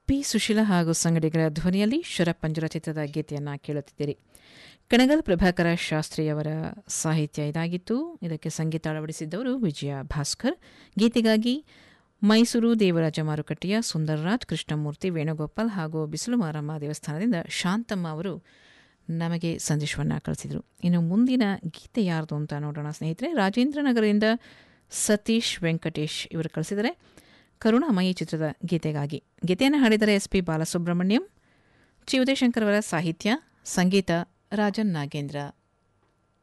P Sushila ಹಾಗೂ ಸಂಗಡಿಗರ ಧ್ವನಿಯಲ್ಲಿ ಶರಪಂಜರ ಚಿತ್ರದ ಗೀತೆಯನ್ನು ಕೇಳುತ್ತಿದ್ದೀರಿ ಕಣಗಲ್ ಪ್ರಭಾಕರ ಶಾಸ್ತ್ರಿಯವರ ಸಾಹಿತ್ಯ ಇದಾಗಿತ್ತು ಇದಕ್ಕೆ ಸಂಗೀತ ಅಳವಡಿಸಿದ್ದವರು ವಿಜಯ ಭಾಸ್ಕರ್ ಗೀತೆಗಾಗಿ ಮೈಸೂರು ದೇವರಾಜ ಮಾರುಕಟ್ಟೆಯ ಸುಂದರರಾಜ್ ಕೃಷ್ಣಮೂರ್ತಿ ವೇಣುಗೋಪಾಲ್ ಹಾಗೂ ಬಿಸಿಲು ಮಾರಮ್ಮ ದೇವಸ್ಥಾನದಿಂದ ಶಾಂತಮ್ಮ ಅವರು ನಮಗೆ ಸಂದೇಶವನ್ನು ಕಳಿಸಿದರು ಇನ್ನು ಮುಂದಿನ ಗೀತೆ ಯಾರ್ದು ಅಂತ ನೋಡೋಣ ಸ್ನೇಹಿತರೆ ರಾಜೇಂದ್ರ ನಗರದಿಂದ ಸತೀಶ್ ವೆಂಕಟೇಶ್ ಇವರು ಕಳಿಸಿದರೆ ಕರುಣಾಮಯಿ ಚಿತ್ರದ ಗೀತೆಗಾಗಿ ಗೀತೆಯನ್ನು ಹಾಡಿದರೆ ಎಸ್ ಪಿ ಬಾಲಸುಬ್ರಹ್ಮಣ್ಯಂ ಚಿ ಉದಯಶಂಕರ್ ಅವರ ಸಾಹಿತ್ಯ ಸಂಗೀತ ರಾಜನ್ ನಾಗೇಂದ್ರ